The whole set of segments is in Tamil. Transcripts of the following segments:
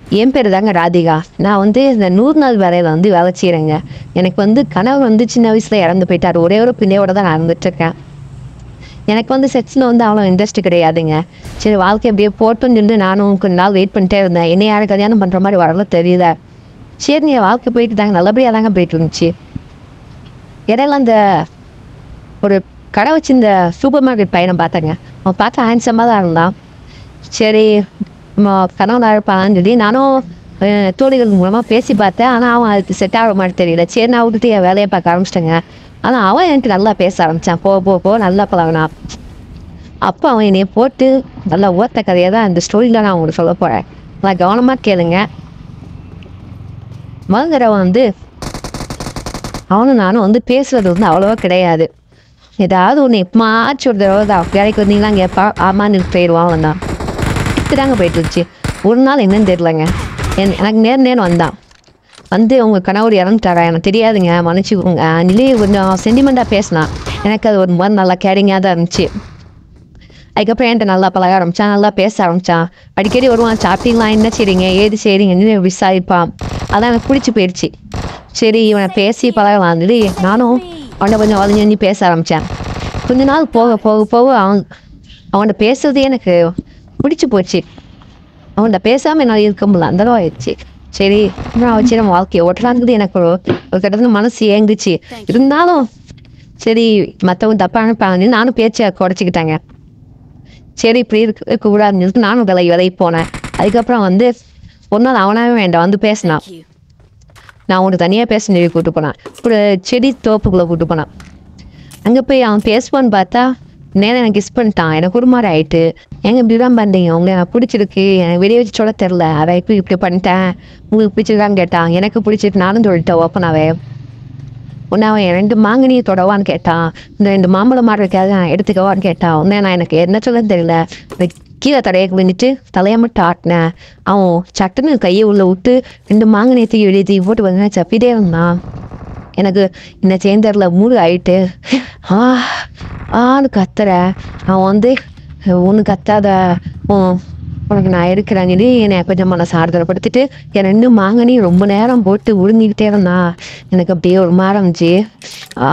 என் பேர் தாங்க ராதிகா நான் வந்து இந்த நூறு நாள் வேலையில் வந்து வேலை செய்கிறேங்க எனக்கு வந்து கனவு வந்து சின்ன வயசில் இறந்து போயிட்டார் ஒரே ஒரு பிள்ளையோட தான் நான் இருந்துட்டுருக்கேன் எனக்கு வந்து செக்ஸில் வந்து அவ்வளோ இன்ட்ரெஸ்ட் கிடையாதுங்க சரி வாழ்க்கை அப்படியே போட்டுன்னு சொல்லிட்டு நானும் கொஞ்ச நாள் வெயிட் பண்ணிட்டே இருந்தேன் என்ன யாரும் கல்யாணம் பண்ணுற மாதிரி வரல தெரியல சரி நீ வாழ்க்கை போயிட்டு தாங்க நல்லபடியாக தாங்க போயிட்டு இருந்துச்சு இடையில அந்த ஒரு கடை வச்சு இந்த சூப்பர் மார்க்கெட் பையனை பார்த்தேங்க அவன் பார்த்து ஹேண்ட்ஸமாக தான் இருந்தான் சரி கனவுல இருப்பான்னு சொல்லி நானும் அஹ், தோழிகள் மூலமாக பேசி பார்த்தேன் ஆனால் அவன் அதுக்கு செட் ஆகிற மாதிரி தெரியல சரி நான் விட்டுட்டு என் வேலையை பார்க்க ஆரம்பிச்சிட்டேங்க ஆனால் அவன் எனக்கு நல்லா பேச ஆரம்பித்தான் போ போ போ நல்லா பழகினான் அப்போ அவன் என்னைய போட்டு நல்லா ஓத்த கதையை தான் இந்த ஸ்டோரியில் நான் உங்களுக்கு சொல்ல போகிறேன் நான் கவனமாக கேளுங்க மகரவன் வந்து அவனும் நானும் வந்து பேசுறது வந்து அவ்வளோவா கிடையாது ஏதாவது ஒன்று எப்பமாச்சும் ஒரு தடவை தான் வேலைக்கு வந்தீங்களா கேட்பா ஆமான்னு போயிடுவான் அவன் தான் இப்படிதாங்க போயிட்டு இருந்துச்சு ஒரு நாள் என்னன்னு தெரிலங்க என் எனக்கு நேர் நேரம் வந்தான் வந்து உங்கள் கணவர் இறந்துட்டாரா எனக்கு தெரியாதுங்க மன்னிச்சுக்கோங்க நிலையை கொஞ்சம் சென்டிமெண்ட்டாக பேசினான் எனக்கு அது ஒரு மாதிரி நல்லா கேரிங்காக தான் இருந்துச்சு அதுக்கப்புறம் என்கிட்ட நல்லா பழக ஆரம்பிச்சான் நல்லா பேச ஆரம்பிச்சான் அடிக்கடி வருவான் சாப்பிட்டீங்களா என்ன செய்றீங்க ஏது செய்றீங்கன்னு விசாரிப்பான் அதான் எனக்கு பிடிச்சி போயிடுச்சு சரி இவனை பேசி பழகலாம் சொல்லி நானும் அவனை கொஞ்சம் வளைஞ்சு வளைஞ்சு பேச ஆரம்பித்தேன் கொஞ்ச நாள் போக போக போக அவன் அவன்கிட்ட பேசுறதே எனக்கு பிடிச்சி போச்சு அவன்கிட்ட பேசாமல் என்னால் இருக்க முடியல அந்த அளவு ஆயிடுச்சு சரி நான் வச்சு நம்ம வாழ்க்கையை ஓட்டலாங்கிறது எனக்கு ஒரு ஒரு கட்டத்தில் மனசு ஏங்குச்சு இருந்தாலும் சரி மற்றவங்க தப்பாக அனுப்பாங்கன்னு நானும் பேச்சை குறைச்சிக்கிட்டாங்க சரி இப்படி இருக்க இருக்கக்கூடாதுன்னு சொல்லிட்டு நானும் விலை விலைக்கு போனேன் அதுக்கப்புறம் வந்து ஒரு நாள் அவனாவே வேண்டாம் வந்து பேசினான் நான் உனக்கு தனியாக பேச சொல்லி கூப்பிட்டு போனான் ஒரு செடி தோப்புக்குள்ளே கூப்பிட்டு போனான் அங்கே போய் அவன் பேசுவான்னு பார்த்தா நேரம் எனக்கு கிஸ் பண்ணிட்டான் எனக்கு ஒரு மாதிரி ஆயிட்டு ஏங்க இப்படி தான் பண்ணுறீங்க உங்களை எனக்கு பிடிச்சிருக்கு எனக்கு வெளியே வச்சு சொல்ல தெரில அதை இப்படி இப்படி பண்ணிட்டேன் உங்களுக்கு பிடிச்சிருக்கான்னு கேட்டான் எனக்கு பிடிச்சிருக்கு நானும் சொல்லிட்டேன் ஓப்பனாவே உன்னை அவன் என் ரெண்டு மாங்கனியை தொடவான்னு கேட்டான் இந்த ரெண்டு மாம்பழம் மாடு இருக்காது நான் எடுத்துக்கவான்னு கேட்டான் உன்னை நான் எனக்கு என்ன சொல்லன்னு தெரியல இந்த கீழே தடையை விழுந்துட்டு தலையை மட்டும் ஆட்டினேன் அவன் சட்டுன்னு கையை உள்ள விட்டு ரெண்டு மாங்கனியை தூக்கி வெளியே தூக்கி போட்டு வந்து சப்பிட்டே இருந்தான் எனக்கு என்ன சேர்ந்தரில் மூடு ஆயிட்டு ஆ ஆன்னு கத்துற அவன் வந்து ஒன்று கத்தாத உன் உனக்கு நான் இருக்கிறேன் சொல்லி என்னை கொஞ்சம் மனசு ஆறுதலப்படுத்திட்டு என் ரெண்டு மாங்கனி ரொம்ப நேரம் போட்டு உறிஞ்சிக்கிட்டே இருந்தான் எனக்கு அப்படியே ஒரு மாதிரி இருந்துச்சு ஆ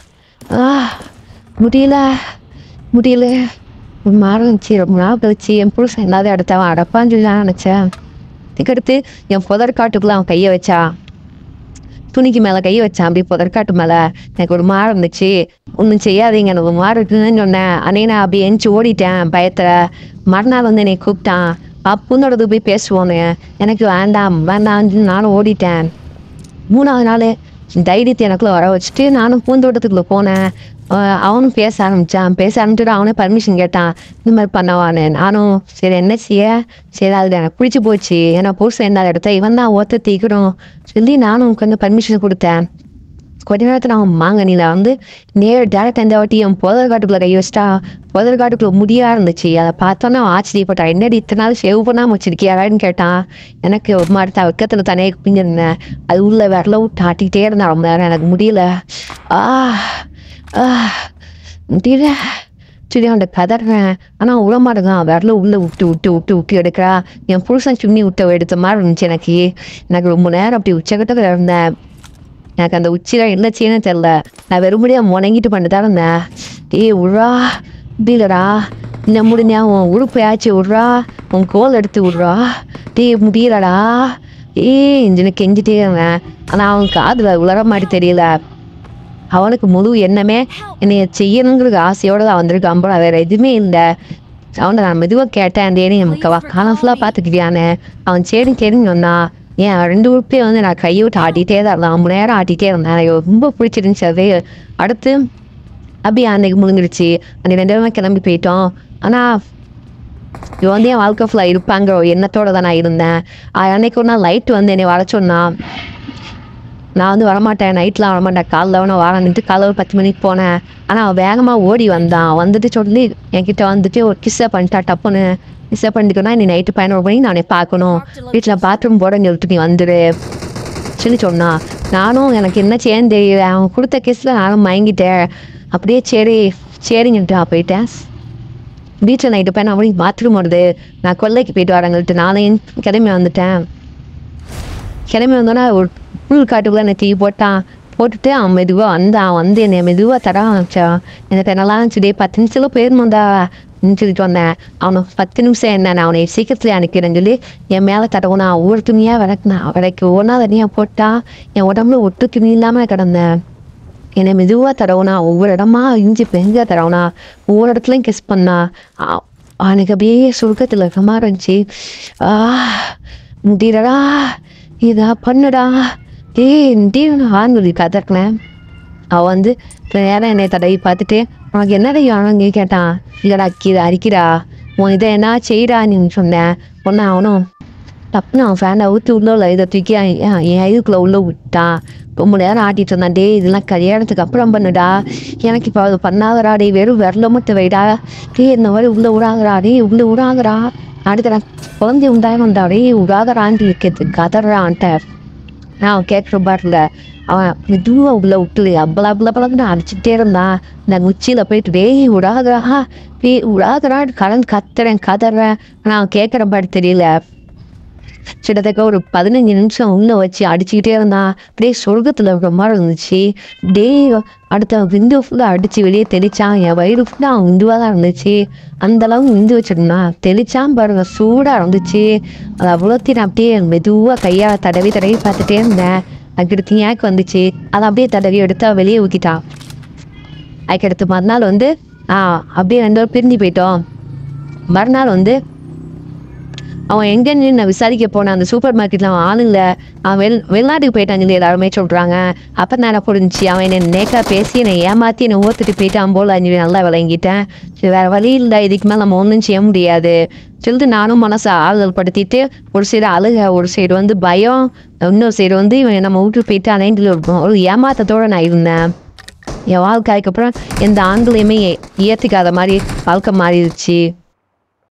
ஆ முடியல முடியல ஒரு மாதிரி இருந்துச்சு ரொம்ப நாள் கழிச்சு என் புருஷன் எல்லாத்தையும் அடுத்தவன் அடப்பான்னு சொல்லி நான் நினச்சேன் இதுக்கடுத்து என் புதர் காட்டுக்குள்ள அவன் கையை வச்சா துணிக்கு மேலே கை வச்சான் அப்படியே புதற்காட்டு மேலே எனக்கு ஒரு மாறு இருந்துச்சு ஒன்றும் செய்யாதீங்க எனக்கு ஒரு மாறு இருக்குன்னு சொன்னேன் அன்னைக்கு நான் அப்படியே எந்திச்சு ஓடிட்டேன் பயத்தில் மறுநாள் வந்து என்னை கூப்பிட்டான் அப்புன்னோடது போய் பேசுவோன்னு எனக்கு வேண்டாம் வேண்டாம்னு நானும் ஓடிட்டேன் மூணாவது நாள் தைரியத்தை எனக்குள்ள வர வச்சுட்டு நானும் பூந்தோட்டத்துக்குள்ளே போனேன் அஹ் அவனும் பேச ஆரம்பித்தான் பேச ஆரம்பிச்சுட்டு அவனே பர்மிஷன் கேட்டான் இந்த மாதிரி பண்ணவான்னு நானும் சரி என்ன செய்ய சரி அது எனக்கு பிடிச்சி போச்சு ஏன்னா புருஷன் என்ன இடத்த இவன் தான் ஓத்த தீக்கணும் சொல்லி நானும் கொஞ்சம் பர்மிஷன் கொடுத்தேன் கொஞ்ச நேரத்தில் அவன் மாங்கனியில் வந்து நேர் டேரக்ட் எந்த வாட்டி என் புதர் காட்டுக்குள்ளே கை வச்சிட்டா புதர் காட்டுக்குள்ளே முடியா இருந்துச்சு அதை பார்த்தோன்னே அவன் ஆச்சரியப்பட்டான் என்னடி இத்தனை நாள் சேவ் பண்ணாமல் வச்சிருக்கியாடான்னு கேட்டான் எனக்கு ஒரு மாதிரி தான் வெக்கத்தில் தானே குப்பிஞ்சிருந்தேன் அது உள்ள விரல விட்டு ஆட்டிக்கிட்டே இருந்தான் ரொம்ப நேரம் எனக்கு முடியல ஆ ஆ முடியல சரி அவன்கிட்ட கதறேன் ஆனால் விட மாட்டேங்கான் விரல உள்ள விட்டு விட்டு விட்டு விட்டு எடுக்கிறா என் புருஷன் சுண்ணி விட்ட எடுத்த மாதிரி இருந்துச்சு எனக்கு எனக்கு ரொம்ப நேரம் அப்படி உச்சக்கட்டத்தில் இருந்தேன் எனக்கு அந்த உச்சியில் என்ன செய்யணும் தெரில நான் வெறுமடியாக முணங்கிட்டு பண்ணிட்டு தான் இருந்தேன் ஏய் உட்றா முடியலடா இன்னும் முடிஞ்சா உன் உறுப்பையாச்சு விட்றா உன் கோல் எடுத்து விட்றா டேய் முடியலடா ஏய் இன்ஜினு கெஞ்சிட்டே இருந்தேன் ஆனால் அவன் காதில் உலர மாதிரி தெரியல அவனுக்கு முழு எண்ணமே என்னைய செய்யணுங்கிறது ஆசையோடு தான் வந்திருக்கான் போல வேறு எதுவுமே இல்லை அவன்கிட்ட நான் மெதுவாக கேட்டேன் டேனி நமக்கு வா காலம் ஃபுல்லாக பார்த்துக்கிட்டியான்னு அவன் சரின்னு சரின்னு சொன்னான் ஏன் ரெண்டு உறுப்பையும் வந்து நான் கையை விட்டு ஆட்டிகிட்டே தான் இருந்தேன் ரொம்ப நேரம் ஆட்டிகிட்டே இருந்தேன் எனக்கு ரொம்ப பிடிச்சிருந்துச்சு அது அடுத்து அப்படியே அன்னைக்கு முடிஞ்சிருச்சு அன்னைக்கு ரெண்டு பேருமே கிளம்பி போயிட்டோம் ஆனால் இவன் வந்து என் வாழ்க்கை ஃபுல்லாக இருப்பாங்கிற ஒரு எண்ணத்தோட தான் நான் இருந்தேன் அஹ் அன்னைக்கு ஒரு நாள் லைட் வந்து என்னை வர சொன்னான் நான் வந்து வரமாட்டேன் நைட்லாம் வரமாட்டேன் காலைல வேணா வரேன்ட்டு காலைல ஒரு பத்து மணிக்கு போனேன் ஆனால் அவன் வேகமாக ஓடி வந்தான் வந்துட்டு சொல்லி என்கிட்ட வந்துட்டு ஒரு கிஸ்ஸை பண்ணிட்டா டப்புன்னு கிஸ்ஸை பண்ணிட்டுனா நீ நைட்டு பதினோரு மணிக்கு நான் உன்னை பார்க்கணும் வீட்டில் பாத்ரூம் போடன்னு சொல்லிட்டு நீ வந்துடு சொல்லி சொன்னான் நானும் எனக்கு என்ன செய்யன்னு தெரியல அவன் கொடுத்த கிஸ்ஸில் நானும் மயங்கிட்டேன் அப்படியே சரி சரிங்கன்ட்டு நான் போயிட்டேன் வீட்டில் நைட்டு போய் நான் பாத்ரூம் வருது நான் கொல்லைக்கு போயிட்டு வரேங்கள்ட்டு நானே கிளம்பி வந்துட்டேன் கிளம்பி வந்தோன்னா ஒரு புல் காட்டுக்குள்ள என்னை தீ போட்டான் போட்டுட்டு அவன் மெதுவாக வந்தான் வந்து என்னை மெதுவாக தர ஆரம்பிச்சான் எனக்கு நல்லா இருந்துச்சு டே பத்து நிமிஷத்தில் போயிருந்தோம்டா சொல்லிட்டு வந்தேன் அவனை பத்து நிமிஷம் என்ன நான் அவனை சீக்கிரத்தில் அனுக்கிறேன்னு சொல்லி என் மேலே தடவுனா ஒவ்வொரு துணியாக விளக்குனான் விளக்கி ஒன்றா தனியாக போட்டா என் உடம்புல ஒட்டு துணி இல்லாமல் கிடந்தேன் என்னை மெதுவாக தடவுனா ஒவ்வொரு இடமா இஞ்சி பெஞ்சா தடவுனா ஒவ்வொரு இடத்துலையும் கிஸ் பண்ணா ஆ- எனக்கு அப்படியே சுருக்கத்தில் இருக்க மாதிரி இருந்துச்சு ஆ முடியலடா இதா பண்ணுடா ஏய் டீ ஆன்னு சொல்லி கதறினேன் அவள் வந்து சில நேரம் என்னை தடவி பார்த்துட்டு உனக்கு என்னடா அவனுங்க கேட்டான் இல்லைடா கீழே அரிக்கிறா உன் இதை என்ன செய்டா நீ சொன்னேன் ஒன்று அவனும் டப்புன்னு அவன் ஃபேனை ஊற்றி உள்ள இதை தூக்கி என் என் இதுக்குள்ளே உள்ளே விட்டான் ரொம்ப நேரம் ஆட்டிட்டு இருந்தான் டேய் இதெல்லாம் கல்யாணத்துக்கு அப்புறம் பண்ணுடா எனக்கு இப்போ அது பண்ணாதடா டேய் வெறும் விரல மட்டும் வைடா டேய் இந்த மாதிரி உள்ளே விடாதடா டேய் உள்ளே விடாதடா அடுத்த குழந்தை உண்டாயிருந்தா டேய் விடாதடான்ட்டு இருக்கிறது கதறான்ட்ட நான் கேட்குற பாட்டில் அவன் மெதுவாக உள்ள விட்டு அப்பள அப்பள பழம்னு அடிச்சுட்டே இருந்தான் நான் உச்சியில் போயிட்டு டேய் விடாதடா டேய் விடாதடா கலந்து கத்துறேன் கதறேன் ஆனால் அவன் கேட்குற பாட்டு தெரியல கிட்டத்தட்ட ஒரு பதினஞ்சு நிமிஷம் உள்ள வச்சு அடிச்சுக்கிட்டே இருந்தான் அப்படியே சொர்க்கத்தில் இருக்கிற மாதிரி இருந்துச்சு அப்படியே அடுத்த விந்து ஃபுல்லாக அடித்து வெளியே தெளிச்சான் என் வயிறு ஃபுல்லாக அவன் விந்துவாக தான் இருந்துச்சு அந்த அளவுக்கு விந்து வச்சிருந்தான் தெளிச்சான் பாருங்க சூடாக இருந்துச்சு அது அவ்வளோத்தையும் நான் அப்படியே மெதுவாக கையால் தடவி தடவி பார்த்துட்டே இருந்தேன் அதுக்கடுத்து ஏக்கு வந்துச்சு அதை அப்படியே தடவி எடுத்து அவ வெளியே ஊற்றிட்டான் அதுக்கடுத்து மறுநாள் வந்து ஆ அப்படியே ரெண்டு பேரும் பிரிஞ்சு போயிட்டோம் மறுநாள் வந்து அவன் எங்கன்னு நான் விசாரிக்க போனேன் அந்த சூப்பர் மார்க்கெட்டில் அவன் ஆள் இல்லை அவன் வெள் வெளிநாட்டுக்கு போயிட்டான் சொல்லி எல்லாருமே சொல்கிறாங்க அப்போ நான் என்ன புரிஞ்சுச்சு அவன் என்னை நேக்கா பேசி என்னை ஏமாற்றி என்னை ஓத்துட்டு போயிட்டான் போல் சொல்லி நல்லா விளங்கிட்டேன் சரி வேறு வழி இல்லை இதுக்கு மேலே நம்ம ஒன்றும் செய்ய முடியாது சொல்லிட்டு நானும் மனசை ஆறுதல் படுத்திட்டு ஒரு சைடு அழுக ஒரு சைடு வந்து பயம் இன்னொரு சைடு வந்து இவன் நம்ம விட்டு போயிட்டானேன்னு ஒரு ஒரு ஏமாத்தத்தோடு நான் இருந்தேன் என் வாழ்க்கை அதுக்கப்புறம் எந்த ஆண்களையுமே ஏற்றுக்காத மாதிரி வாழ்க்கை மாறிடுச்சு